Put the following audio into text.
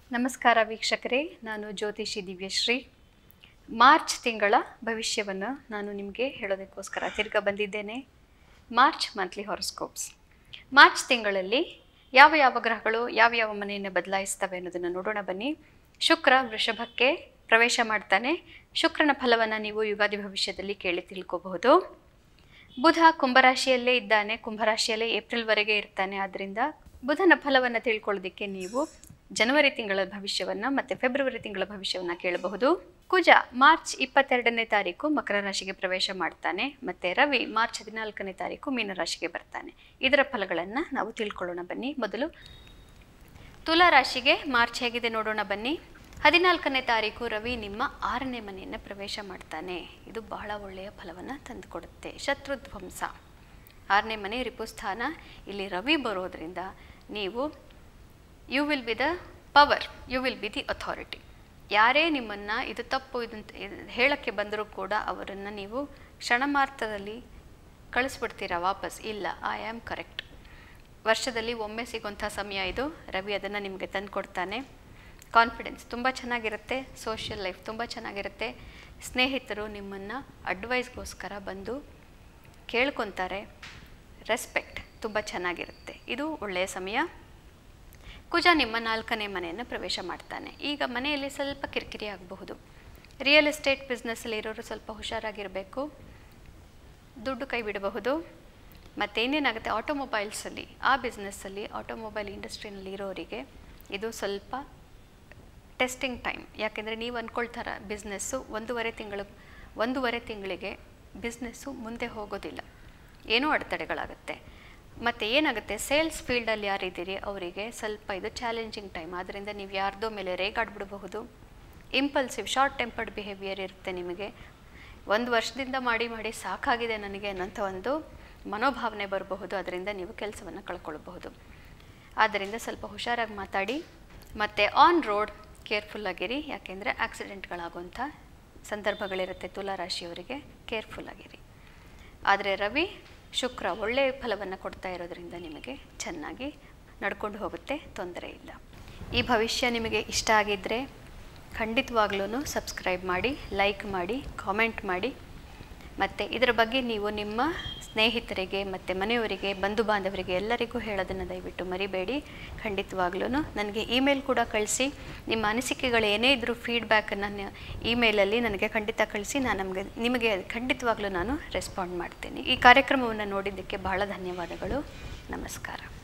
ನಮಸ್ಕಾರ ವೀಕ್ಷಕರೇ ನಾನು ಜ್ಯೋತಿಷಿ ದಿವ್ಯಶ್ರೀ ಮಾರ್ಚ್ ತಿಂಗಳ ಭವಿಷ್ಯವನ್ನು ನಾನು ನಿಮಗೆ ಹೇಳೋದಕ್ಕೋಸ್ಕರ ತಿರ್ಗಾ ಬಂದಿದ್ದೇನೆ ಮಾರ್ಚ್ ಮಂತ್ಲಿ ಹಾರೋಸ್ಕೋಪ್ಸ್ ಮಾರ್ಚ್ ತಿಂಗಳಲ್ಲಿ ಯಾವ ಯಾವ ಗ್ರಹಗಳು ಯಾವ ಯಾವ ಮನೆಯನ್ನು ಬದಲಾಯಿಸ್ತವೆ ಅನ್ನೋದನ್ನು ನೋಡೋಣ ಬನ್ನಿ ಶುಕ್ರ ವೃಷಭಕ್ಕೆ ಪ್ರವೇಶ ಮಾಡ್ತಾನೆ ಶುಕ್ರನ ಫಲವನ್ನು ನೀವು ಯುಗಾದಿ ಭವಿಷ್ಯದಲ್ಲಿ ಕೇಳಿ ತಿಳ್ಕೋಬಹುದು ಬುಧ ಕುಂಭರಾಶಿಯಲ್ಲೇ ಇದ್ದಾನೆ ಕುಂಭರಾಶಿಯಲ್ಲೇ ಏಪ್ರಿಲ್ವರೆಗೆ ಇರ್ತಾನೆ ಆದ್ದರಿಂದ ಬುಧನ ಫಲವನ್ನು ತಿಳ್ಕೊಳ್ಳೋದಕ್ಕೆ ನೀವು ಜನವರಿ ತಿಂಗಳ ಭವಿಷ್ಯವನ್ನು ಮತ್ತು ಫೆಬ್ರವರಿ ತಿಂಗಳ ಭವಿಷ್ಯವನ್ನು ಕೇಳಬಹುದು ಕುಜ ಮಾರ್ಚ್ ಇಪ್ಪತ್ತೆರಡನೇ ತಾರೀಕು ಮಕರ ರಾಶಿಗೆ ಪ್ರವೇಶ ಮಾಡ್ತಾನೆ ಮತ್ತು ರವಿ ಮಾರ್ಚ್ ಹದಿನಾಲ್ಕನೇ ತಾರೀಕು ಮೀನರಾಶಿಗೆ ಬರ್ತಾನೆ ಇದರ ಫಲಗಳನ್ನು ನಾವು ತಿಳ್ಕೊಳ್ಳೋಣ ಬನ್ನಿ ಮೊದಲು ತುಲಾ ರಾಶಿಗೆ ಮಾರ್ಚ್ ಹೇಗಿದೆ ನೋಡೋಣ ಬನ್ನಿ ಹದಿನಾಲ್ಕನೇ ತಾರೀಕು ರವಿ ನಿಮ್ಮ ಆರನೇ ಮನೆಯನ್ನು ಪ್ರವೇಶ ಮಾಡ್ತಾನೆ ಇದು ಬಹಳ ಒಳ್ಳೆಯ ಫಲವನ್ನು ತಂದುಕೊಡುತ್ತೆ ಶತ್ರುಧ್ವಂಸ ಆರನೇ ಮನೆ ರಿಪುಸ್ಥಾನ ಇಲ್ಲಿ ರವಿ ಬರೋದ್ರಿಂದ ನೀವು you will be the power you will be the authority ಯಾರೇ ನಿಮ್ಮನ್ನು ಇದು ತಪ್ಪು ಇದಂತ ಹೇಳಕ್ಕೆ ಬಂದರೂ ಕೂಡ ಅವರನ್ನು ನೀವು ಕ್ಷಣಮಾತ್ರದಲ್ಲಿ ಕಳಿಸ್ಬಿಡ್ತೀರಾ ವಾಪಸ್ ಇಲ್ಲ ಐ ಆಮ್ ಕರೆಕ್ಟ್ ವರ್ಷದಲ್ಲಿ ಒಮ್ಮೆ ಸಿಗುವಂಥ ಸಮಯ ಇದು ರವಿ ಅದನ್ನು ನಿಮಗೆ ತಂದು ಕೊಡ್ತಾನೆ ಕಾನ್ಫಿಡೆನ್ಸ್ ತುಂಬ ಚೆನ್ನಾಗಿರುತ್ತೆ ಸೋಷಿಯಲ್ ಲೈಫ್ ತುಂಬ ಚೆನ್ನಾಗಿರುತ್ತೆ ಸ್ನೇಹಿತರು ನಿಮ್ಮನ್ನು ಅಡ್ವೈಸ್ಗೋಸ್ಕರ ಬಂದು ಕೇಳ್ಕೊತಾರೆ ರೆಸ್ಪೆಕ್ಟ್ ತುಂಬ ಚೆನ್ನಾಗಿರುತ್ತೆ ಇದು ಒಳ್ಳೆಯ ಸಮಯ ಕುಜ ನಿಮ್ಮ ನಾಲ್ಕನೇ ಮನೆಯನ್ನು ಪ್ರವೇಶ ಮಾಡ್ತಾನೆ ಈಗ ಮನೆಯಲ್ಲಿ ಸ್ವಲ್ಪ ಕಿರಿಕಿರಿ ಆಗಬಹುದು ರಿಯಲ್ ಎಸ್ಟೇಟ್ ಬಿಸ್ನೆಸ್ಸಲ್ಲಿ ಇರೋರು ಸ್ವಲ್ಪ ಹುಷಾರಾಗಿರಬೇಕು ದುಡ್ಡು ಕೈ ಬಿಡಬಹುದು ಮತ್ತು ಇನ್ನೇನಾಗುತ್ತೆ ಆಟೋಮೊಬೈಲ್ಸಲ್ಲಿ ಆ ಬಿಸ್ನೆಸ್ಸಲ್ಲಿ ಆಟೋಮೊಬೈಲ್ ಇಂಡಸ್ಟ್ರಿನಲ್ಲಿ ಇರೋರಿಗೆ ಇದು ಸ್ವಲ್ಪ ಟೆಸ್ಟಿಂಗ್ ಟೈಮ್ ಯಾಕೆಂದರೆ ನೀವು ಅಂದ್ಕೊಳ್ತಾರ ಬಿಸ್ನೆಸ್ಸು ಒಂದೂವರೆ ತಿಂಗಳು ಒಂದೂವರೆ ತಿಂಗಳಿಗೆ ಬಿಸ್ನೆಸ್ಸು ಮುಂದೆ ಹೋಗೋದಿಲ್ಲ ಏನೋ ಅಡೆತಡೆಗಳಾಗುತ್ತೆ ಮತ್ತು ಏನಾಗುತ್ತೆ ಸೇಲ್ಸ್ ಫೀಲ್ಡಲ್ಲಿ ಯಾರಿದ್ದೀರಿ ಅವರಿಗೆ ಸ್ವಲ್ಪ ಇದು ಚಾಲೆಂಜಿಂಗ್ ಟೈಮ್ ಆದ್ದರಿಂದ ನೀವು ಯಾರ್ದೋ ಮೇಲೆ ರೇಗಾಡ್ಬಿಡಬಹುದು ಇಂಪಲ್ಸಿವ್ ಶಾರ್ಟ್ ಟೆಂಪರ್ಡ್ ಬಿಹೇವಿಯರ್ ಇರುತ್ತೆ ನಿಮಗೆ ಒಂದು ವರ್ಷದಿಂದ ಮಾಡಿ ಮಾಡಿ ಸಾಕಾಗಿದೆ ನನಗೆ ಅನ್ನೋಂಥ ಒಂದು ಮನೋಭಾವನೆ ಬರಬಹುದು ಅದರಿಂದ ನೀವು ಕೆಲಸವನ್ನು ಕಳ್ಕೊಳ್ಬಹುದು ಆದ್ದರಿಂದ ಸ್ವಲ್ಪ ಹುಷಾರಾಗಿ ಮಾತಾಡಿ ಮತ್ತು ಆನ್ ರೋಡ್ ಕೇರ್ಫುಲ್ಲಾಗಿರಿ ಯಾಕೆಂದರೆ ಆಕ್ಸಿಡೆಂಟ್ಗಳಾಗುವಂಥ ಸಂದರ್ಭಗಳಿರುತ್ತೆ ತುಲಾ ರಾಶಿಯವರಿಗೆ ಕೇರ್ಫುಲ್ಲಾಗಿರಿ ಆದರೆ ರವಿ ಶುಕ್ರ ಒಳ್ಳೆಯ ಫಲವನ್ನು ಕೊಡ್ತಾ ಇರೋದ್ರಿಂದ ನಿಮಗೆ ಚೆನ್ನಾಗಿ ನಡ್ಕೊಂಡು ಹೋಗುತ್ತೆ ತೊಂದರೆ ಇಲ್ಲ ಈ ಭವಿಷ್ಯ ನಿಮಗೆ ಇಷ್ಟ ಆಗಿದ್ದರೆ ಖಂಡಿತವಾಗ್ಲೂ ಸಬ್ಸ್ಕ್ರೈಬ್ ಮಾಡಿ ಲೈಕ್ ಮಾಡಿ ಕಾಮೆಂಟ್ ಮಾಡಿ ಮತ್ತು ಇದರ ಬಗ್ಗೆ ನೀವು ನಿಮ್ಮ ಸ್ನೇಹಿತರಿಗೆ ಮತ್ತು ಮನೆಯವರಿಗೆ ಬಂಧು ಬಾಂಧವರಿಗೆ ಎಲ್ಲರಿಗೂ ಹೇಳೋದನ್ನು ದಯವಿಟ್ಟು ಮರಿಬೇಡಿ ಖಂಡಿತವಾಗ್ಲೂ ನನಗೆ ಇಮೇಲ್ ಕೂಡ ಕಳಿಸಿ ನಿಮ್ಮ ಅನಿಸಿಕೆಗಳು ಏನೇ ಇದ್ದರೂ ಫೀಡ್ಬ್ಯಾಕನ್ನು ಇಮೇಲಲ್ಲಿ ನನಗೆ ಖಂಡಿತ ಕಳಿಸಿ ನಾನು ನಮಗೆ ನಿಮಗೆ ಖಂಡಿತವಾಗ್ಲೂ ನಾನು ರೆಸ್ಪಾಂಡ್ ಮಾಡ್ತೀನಿ ಈ ಕಾರ್ಯಕ್ರಮವನ್ನು ನೋಡಿದ್ದಕ್ಕೆ ಬಹಳ ಧನ್ಯವಾದಗಳು ನಮಸ್ಕಾರ